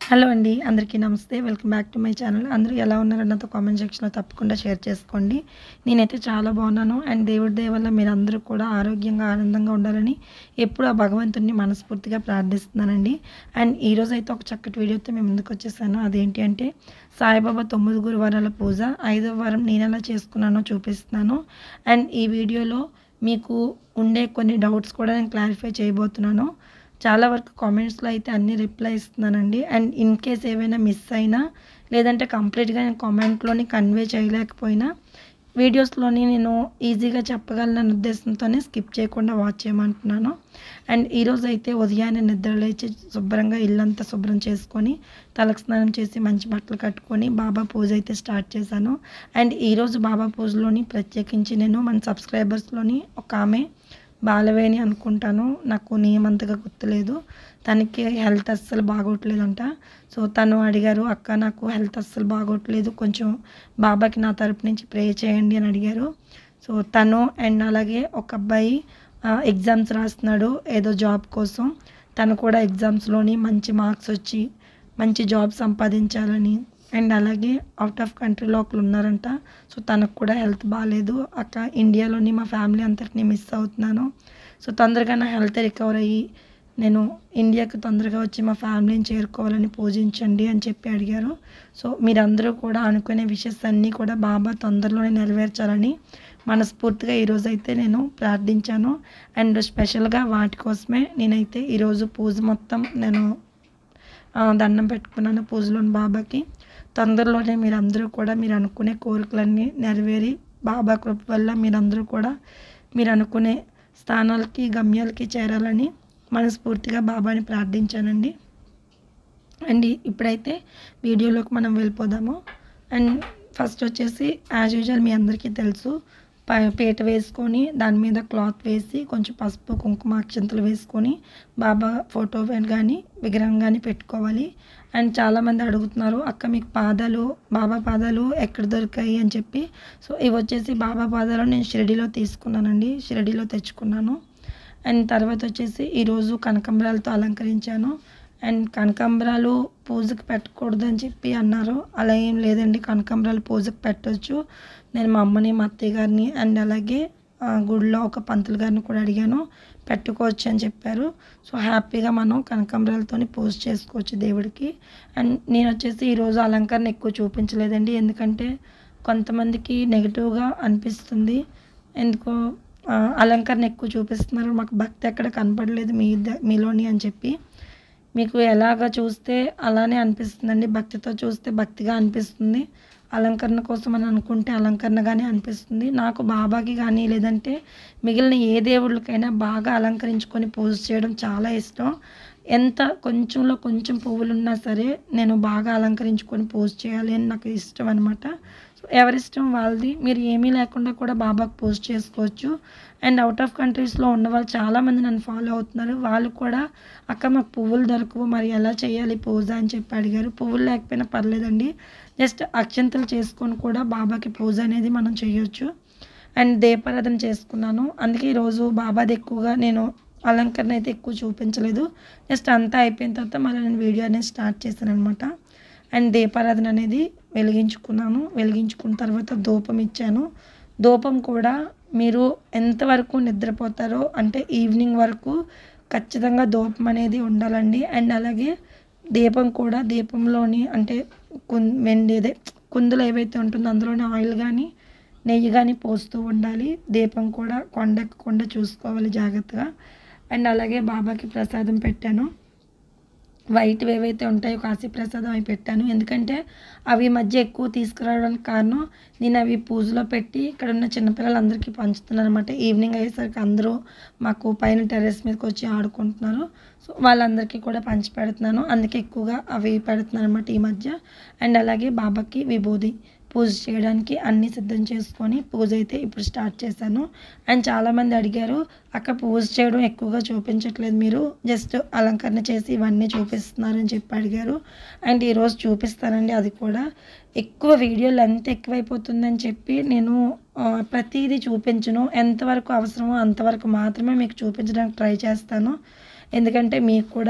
hello అండి అందరికీ నమస్తే welcome back to my channel అందరూ ఎలా ఉన్నారో నాతో కామెంట్ సెక్షన్లో తప్పకుండా షేర్ చేసుకోండి నేనైతే చాలా బాగున్నాను అండ్ దేవుడి దయ వల్ల మీరు అందరూ కూడా ఆరోగ్యంగా ఆనందంగా ఉండాలని ఎప్పుడు ఆ భగవంతుడిని మనస్ఫూర్తిగా ప్రార్థిస్తున్నానండి అండ్ ఈరోజు అయితే ఒక చక్కటి వీడియోతో మేము ముందుకు వచ్చేసాను అదేంటి అంటే సాయిబాబా తొమ్మిది గురువారాల పూజ ఐదో వారం నేను ఎలా చేసుకున్నానో చూపిస్తున్నాను అండ్ ఈ వీడియోలో మీకు ఉండే కొన్ని డౌట్స్ కూడా నేను క్లారిఫై చేయబోతున్నాను చాలా వరకు కామెంట్స్లో అయితే అన్ని రిప్లై ఇస్తున్నానండి అండ్ ఇన్ కేస్ ఏమైనా మిస్ అయినా లేదంటే కంప్లీట్గా నేను కామెంట్లోని కన్వే చేయలేకపోయినా వీడియోస్లోని నేను ఈజీగా చెప్పగలనన్న ఉద్దేశంతోనే స్కిప్ చేయకుండా వాచ్ చేయమంటున్నాను అండ్ ఈరోజు అయితే ఉదయాన్నే నిద్ర లేచి శుభ్రంగా ఇల్లంతా శుభ్రం చేసుకొని తలకు స్నానం చేసి మంచి బట్టలు కట్టుకొని బాబా పూజ అయితే స్టార్ట్ చేశాను అండ్ ఈరోజు బాబా పూజలోని ప్రత్యేకించి నేను మన సబ్స్క్రైబర్స్లోని ఒక ఆమె బాలవేణి అనుకుంటాను నాకు నియమంతగా గుర్తులేదు తనకి హెల్త్ అస్సలు బాగోట్లేదంట సో తను అడిగారు అక్క నాకు హెల్త్ అస్సలు బాగోట్లేదు కొంచెం బాబాకి నా తరపు నుంచి ప్రే చేయండి అని అడిగారు సో తను అండ్ అలాగే ఒక అబ్బాయి ఎగ్జామ్స్ రాస్తున్నాడు ఏదో జాబ్ కోసం తను కూడా ఎగ్జామ్స్లోని మంచి మార్క్స్ వచ్చి మంచి జాబ్ సంపాదించాలని అండ్ అలాగే అవుట్ ఆఫ్ కంట్రీలో ఒకరు ఉన్నారంట సో తనకు కూడా హెల్త్ బాగాలేదు అక్క ఇండియాలోని మా ఫ్యామిలీ అంతటిని మిస్ అవుతున్నాను సో తొందరగా నా హెల్త్ రికవర్ అయ్యి నేను ఇండియాకి తొందరగా వచ్చి మా ఫ్యామిలీని చేరుకోవాలని పూజించండి అని చెప్పి అడిగారు సో మీరందరూ కూడా అనుకునే విషయస్ అన్నీ కూడా బాబా తొందరలోనే నెరవేర్చాలని మనస్ఫూర్తిగా ఈరోజు అయితే నేను ప్రార్థించాను అండ్ స్పెషల్గా వాటి కోసమే నేనైతే ఈరోజు పూజ మొత్తం నేను దండం పెట్టుకున్నాను పూజలోని బాబాకి తొందరలోనే మీరందరూ కూడా మీరు అనుకునే కోరికలన్నీ నెరవేరి బాబా కృప వల్ల మీరందరూ కూడా మీరు అనుకునే స్థానాలకి గమ్యాలకి చేరాలని మనస్ఫూర్తిగా బాబాని ప్రార్థించానండి అండ్ ఇప్పుడైతే వీడియోలోకి మనం వెళ్ళిపోదాము అండ్ ఫస్ట్ వచ్చేసి యాజ్ యూజువల్ మీ అందరికీ తెలుసు పీట వేసుకొని దాని మీద క్లాత్ వేసి కొంచెం పసుపు కుంకుమ అక్షంతలు వేసుకొని బాబా ఫోటో కానీ విగ్రహం కానీ పెట్టుకోవాలి అండ్ చాలామంది అడుగుతున్నారు అక్క మీకు పాదాలు బాబా పాదాలు ఎక్కడ దొరికాయి అని చెప్పి సో ఇవి వచ్చేసి బాబా పాదాలు నేను షిరిడీలో తీసుకున్నానండి షిరిడీలో తెచ్చుకున్నాను అండ్ తర్వాత వచ్చేసి ఈరోజు కనకంబరాలతో అలంకరించాను అండ్ కనకాంబరాలు పూజకి పెట్టకూడదు అని చెప్పి అన్నారు అలా ఏం లేదండి కనకాంబరాలు పూజకి పెట్టవచ్చు నేను మా అమ్మని మా అత్తయ్య గారిని అండ్ అలాగే గుడిలో ఒక పంతులు గారిని కూడా అడిగాను పెట్టుకోవచ్చు అని చెప్పారు సో హ్యాపీగా మనం కనకాంబరాలతో పూజ చేసుకోవచ్చు దేవుడికి అండ్ నేను వచ్చేసి ఈరోజు అలంకరణ ఎక్కువ చూపించలేదండి ఎందుకంటే కొంతమందికి నెగిటివ్గా అనిపిస్తుంది ఎందుకో అలంకరణ ఎక్కువ చూపిస్తున్నారు మాకు భక్తి ఎక్కడ కనపడలేదు మీ మీలోని అని చెప్పి మీకు ఎలాగ చూస్తే అలానే అనిపిస్తుందండి భక్తితో చూస్తే భక్తిగా అనిపిస్తుంది అలంకరణ కోసం అని అనుకుంటే అలంకరణగానే అనిపిస్తుంది నాకు బాబాకి కానీ లేదంటే మిగిలిన ఏ దేవుళ్ళకైనా బాగా అలంకరించుకొని పూజ చేయడం చాలా ఇష్టం ఎంత కొంచెంలో కొంచెం పువ్వులు ఉన్నా సరే నేను బాగా అలంకరించుకొని పూజ చేయాలి అని నాకు ఇష్టం అనమాట సో ఎవరిష్టం వాళ్ళది మీరు ఏమీ లేకుండా కూడా బాబాకు పూజ చేసుకోవచ్చు అండ్ అవుట్ ఆఫ్ కంట్రీస్లో ఉన్న వాళ్ళు చాలామంది నన్ను ఫాలో అవుతున్నారు వాళ్ళు కూడా అక్క మాకు పువ్వులు దొరకవు మరి ఎలా చేయాలి పూజ అని చెప్పి అడిగారు పువ్వులు లేకపోయినా పర్లేదండి జస్ట్ అక్షంతలు చేసుకొని కూడా బాబాకి పూజ అనేది మనం చేయొచ్చు అండ్ దీపారాధన చేసుకున్నాను అందుకే ఈరోజు బాబాది ఎక్కువగా నేను అలంకరణ అయితే ఎక్కువ చూపించలేదు జస్ట్ అంతా అయిపోయిన తర్వాత మళ్ళీ నేను వీడియో అనేది స్టార్ట్ చేశాను అనమాట అండ్ దీపారాధన అనేది వెలిగించుకున్నాను వెలిగించుకున్న తర్వాత ధూపం ఇచ్చాను ధూపం కూడా మీరు ఎంతవరకు నిద్రపోతారో అంటే ఈవినింగ్ వరకు ఖచ్చితంగా ధూపం అనేది ఉండాలండి అండ్ అలాగే దీపం కూడా దీపంలోని అంటే కుం వెండి అదే కుందులు ఏవైతే ఉంటుందో అందులోని ఆయిల్ కానీ నెయ్యి కానీ పోస్తూ ఉండాలి దీపం కూడా కొండెక్కకుండా చూసుకోవాలి జాగ్రత్తగా అండ్ అలాగే బాబాకి ప్రసాదం పెట్టాను వైట్ ఏవైతే ఉంటాయో కాశీ ప్రసాదం అవి పెట్టాను ఎందుకంటే అవి మధ్య ఎక్కువ తీసుకురావడానికి కారణం నేను అవి పూజలో పెట్టి ఇక్కడ ఉన్న చిన్నపిల్లలందరికీ పంచుతున్నాను అనమాట ఈవినింగ్ అయ్యేసరికి అందరూ మాకు పైన టెర్రస్ మీదకి వచ్చి ఆడుకుంటున్నారు సో వాళ్ళందరికీ కూడా పంచి పెడుతున్నాను అందుకే ఎక్కువగా అవి పెడుతున్నాను అనమాట ఈ మధ్య అండ్ అలాగే బాబాకి విభూది పూజ చేయడానికి అన్నీ సిద్ధం చేసుకొని పూజ అయితే ఇప్పుడు స్టార్ట్ చేశాను అండ్ చాలామంది అడిగారు అక్క పూజ చేయడం ఎక్కువగా చూపించట్లేదు మీరు జస్ట్ అలంకరణ చేసి ఇవన్నీ చూపిస్తున్నారని చెప్పి అడిగారు అండ్ ఈరోజు చూపిస్తానండి అది కూడా ఎక్కువ వీడియో లెంత్ ఎక్కువైపోతుందని చెప్పి నేను ప్రతిదీ చూపించను ఎంతవరకు అవసరమో అంతవరకు మాత్రమే మీకు చూపించడానికి ట్రై చేస్తాను ఎందుకంటే మీకు కూడా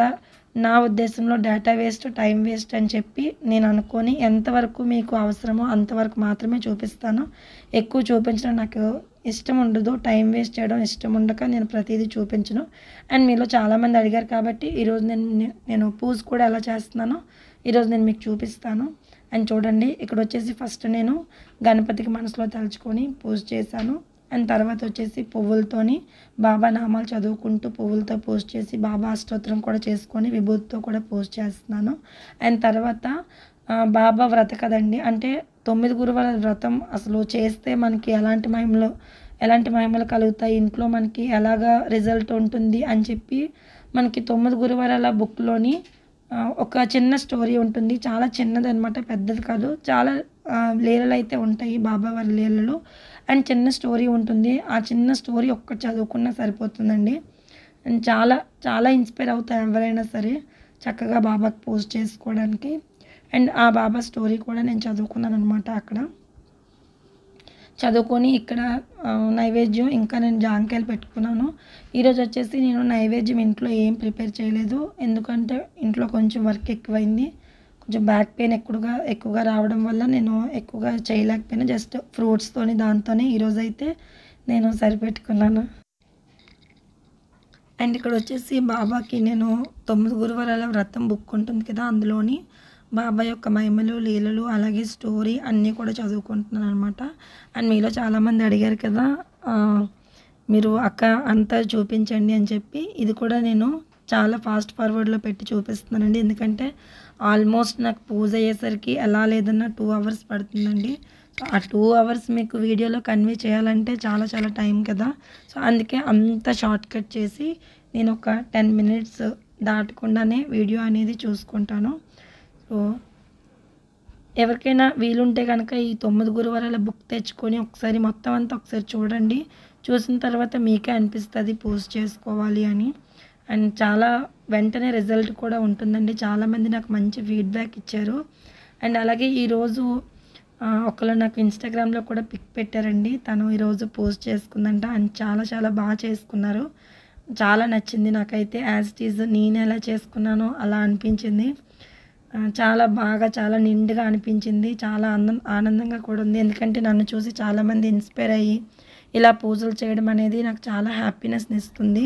నా ఉద్దేశంలో డేటా వేస్ట్ టైం వేస్ట్ అని చెప్పి నేను అనుకొని ఎంతవరకు మీకు అవసరమో అంతవరకు మాత్రమే చూపిస్తాను ఎక్కువ చూపించడం నాకు ఇష్టం ఉండదు టైం వేస్ట్ చేయడం ఇష్టం ఉండక నేను ప్రతిదీ చూపించను అండ్ మీలో చాలామంది అడిగారు కాబట్టి ఈరోజు నేను నేను పూజ కూడా ఎలా చేస్తున్నానో ఈరోజు నేను మీకు చూపిస్తాను అండ్ చూడండి ఇక్కడ వచ్చేసి ఫస్ట్ నేను గణపతికి మనసులో తలుచుకొని పూజ చేశాను అండ్ తర్వాత వచ్చేసి పువ్వులతోని బాబా నామాలు చదువుకుంటూ పువ్వులతో పూజ చేసి బాబా అష్టోత్తరం కూడా చేసుకొని విభూతితో కూడా పూజ చేస్తున్నాను అండ్ తర్వాత ఆ, బాబా వ్రత కదండి అంటే తొమ్మిది గురువాల వ్రతం అసలు చేస్తే మనకి ఎలాంటి మహిమలు ఎలాంటి మహిమలు కలుగుతాయి ఇంట్లో మనకి ఎలాగా రిజల్ట్ ఉంటుంది అని చెప్పి మనకి తొమ్మిది గురువారాల బుక్లోని ఆ, ఒక చిన్న స్టోరీ ఉంటుంది చాలా చిన్నది అనమాట పెద్దది కాదు చాలా ఆ, లీలలు అయితే ఉంటాయి బాబా వారి లీలలు అండ్ చిన్న స్టోరీ ఉంటుంది ఆ చిన్న స్టోరీ ఒక్కటి చదువుకున్నా సరిపోతుందండి అండ్ చాలా చాలా ఇన్స్పైర్ అవుతాయి ఎవరైనా సరే చక్కగా బాబాకి పోస్ట్ చేసుకోవడానికి అండ్ ఆ బాబా స్టోరీ కూడా నేను చదువుకున్నాను అనమాట అక్కడ చదువుకొని ఇక్కడ ఆ, నైవేద్యం ఇంకా నేను జాంకాయలు పెట్టుకున్నాను ఈరోజు వచ్చేసి నేను నైవేద్యం ఇంట్లో ఏం ప్రిపేర్ చేయలేదు ఎందుకంటే ఇంట్లో కొంచెం వర్క్ ఎక్కువైంది కొంచెం బ్యాక్ పెయిన్ ఎక్కువగా ఎక్కువగా రావడం వల్ల నేను ఎక్కువగా చేయలేకపోయినా జస్ట్ ఫ్రూట్స్తోని దాంతోనే ఈరోజు అయితే నేను సరిపెట్టుకున్నాను అండ్ ఇక్కడ వచ్చేసి బాబాకి నేను తొమ్మిది గురువారాల వ్రతం బుక్ ఉంటుంది కదా అందులోని బాబా యొక్క మహిమలు లీలలు అలాగే స్టోరీ అన్నీ కూడా చదువుకుంటున్నాను అనమాట అండ్ మీలో చాలామంది అడిగారు కదా ఆ, మీరు అక్క అంతా చూపించండి అని చెప్పి ఇది కూడా నేను చాలా ఫాస్ట్ ఫార్వర్డ్లో పెట్టి చూపిస్తున్నానండి ఎందుకంటే ఆల్మోస్ట్ నాకు పూజ అయ్యేసరికి ఎలా లేదన్నా టూ అవర్స్ పడుతుందండి సో ఆ టూ అవర్స్ మీకు వీడియోలో కన్వే చేయాలంటే చాలా చాలా టైం కదా సో అందుకే అంత షార్ట్ కట్ చేసి నేను ఒక టెన్ మినిట్స్ దాటకుండానే వీడియో అనేది చూసుకుంటాను సో ఎవరికైనా వీలుంటే కనుక ఈ తొమ్మిది గురువారాల బుక్ తెచ్చుకొని ఒకసారి మొత్తం అంతా ఒకసారి చూడండి చూసిన తర్వాత మీకే అనిపిస్తుంది పోస్ట్ చేసుకోవాలి అని అండ్ చాలా వెంటనే రిజల్ట్ కూడా ఉంటుందండి చాలామంది నాకు మంచి ఫీడ్బ్యాక్ ఇచ్చారు అండ్ అలాగే ఈరోజు ఆ, ఒకళ్ళు నాకు ఇన్స్టాగ్రామ్లో కూడా పిక్ పెట్టారండి తను ఈరోజు పోస్ట్ చేసుకుందంట అండ్ చాలా చాలా బాగా చేసుకున్నారు చాలా నచ్చింది నాకైతే యాజ్ ఇట్ ఈజ్ నేను ఎలా చేసుకున్నానో అలా అనిపించింది ఆ, చాలా బాగా చాలా నిండుగా అనిపించింది చాలా ఆనందం ఆనందంగా కూడా ఉంది ఎందుకంటే నన్ను చూసి చాలామంది ఇన్స్పైర్ అయ్యి ఇలా పూజలు చేయడం అనేది నాకు చాలా హ్యాపీనెస్ని ఇస్తుంది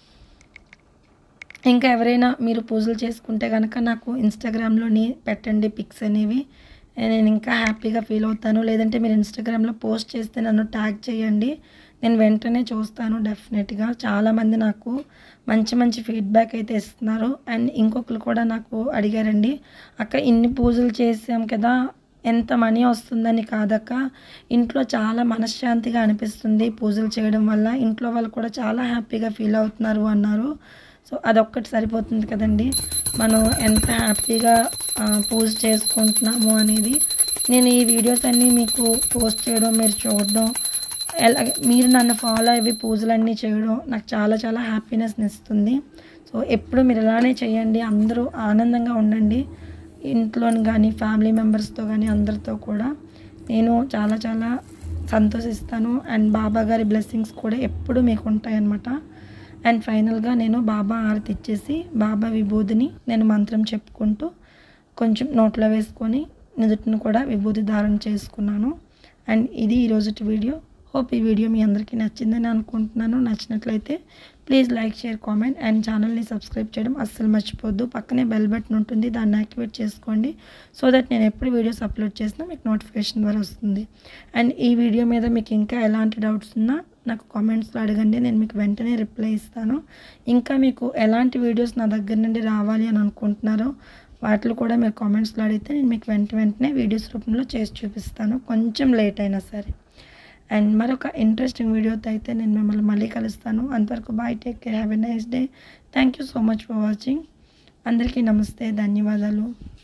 ఇంకా ఎవరైనా మీరు పూజలు చేసుకుంటే కనుక నాకు ఇన్స్టాగ్రామ్లోని పెట్టండి పిక్స్ అనేవి నేను ఇంకా హ్యాపీగా ఫీల్ అవుతాను లేదంటే మీరు ఇన్స్టాగ్రామ్లో పోస్ట్ చేస్తే నన్ను ట్యాగ్ చేయండి నేను వెంటనే చూస్తాను డెఫినెట్గా చాలామంది నాకు మంచి మంచి ఫీడ్బ్యాక్ అయితే ఇస్తున్నారు అండ్ ఇంకొకరు కూడా నాకు అడిగారండి అక్క ఇన్ని పూజలు చేసాం కదా ఎంత మనీ వస్తుందని కాదక్క ఇంట్లో చాలా మనశ్శాంతిగా అనిపిస్తుంది పూజలు చేయడం వల్ల ఇంట్లో వాళ్ళు కూడా చాలా హ్యాపీగా ఫీల్ అవుతున్నారు అన్నారు సో అదొక్కటి సరిపోతుంది కదండి మనం ఎంత హ్యాపీగా ఆ, పూజ చేసుకుంటున్నాము అనేది నేను ఈ వీడియోస్ అన్నీ మీకు పోస్ట్ చేయడం మీరు చూడడం ఎలా మీరు నన్ను ఫాలో అయ్యి పూజలన్నీ చేయడం నాకు చాలా చాలా హ్యాపీనెస్ని ఇస్తుంది సో ఎప్పుడు మీరు ఇలానే చేయండి అందరూ ఆనందంగా ఉండండి ఇంట్లోని కానీ ఫ్యామిలీ మెంబర్స్తో కానీ అందరితో కూడా నేను చాలా చాలా సంతోషిస్తాను అండ్ బాబా గారి బ్లెస్సింగ్స్ కూడా ఎప్పుడు మీకు ఉంటాయన్నమాట అండ్ ఫైనల్గా నేను బాబా హారతి ఇచ్చేసి బాబా విభూతిని నేను మంత్రం చెప్పుకుంటూ కొంచెం నోట్లో వేసుకొని నుదుటిని కూడా విభూతి ధారణ చేసుకున్నాను అండ్ ఇది ఈరోజుటి వీడియో హోప్ ఈ వీడియో మీ అందరికీ నచ్చిందని అనుకుంటున్నాను నచ్చినట్లయితే please like share comment and ఛానల్ని సబ్స్క్రైబ్ చేయడం అస్సలు మర్చిపోద్దు పక్కనే బెల్ బటన్ ఉంటుంది దాన్ని యాక్టివేట్ చేసుకోండి సో దట్ నేను ఎప్పుడు వీడియోస్ అప్లోడ్ చేసినా మీకు నోటిఫికేషన్ ద్వారా వస్తుంది అండ్ ఈ వీడియో మీద మీకు ఇంకా ఎలాంటి డౌట్స్ ఉన్నా నాకు కామెంట్స్లో అడగండి నేను మీకు వెంటనే రిప్లై ఇస్తాను ఇంకా మీకు ఎలాంటి వీడియోస్ నా దగ్గర నుండి రావాలి అని అనుకుంటున్నారో వాటిలో కూడా మీరు కామెంట్స్లో అడిగితే నేను మీకు వెంట వెంటనే వీడియోస్ రూపంలో చేసి చూపిస్తాను కొంచెం లేట్ అయినా సరే అండ్ మరొక ఇంట్రెస్టింగ్ వీడియోతో అయితే నేను మిమ్మల్ని మళ్ళీ కలుస్తాను అంతవరకు bye take care have a nice day thank you so much for watching అందరికీ నమస్తే ధన్యవాదాలు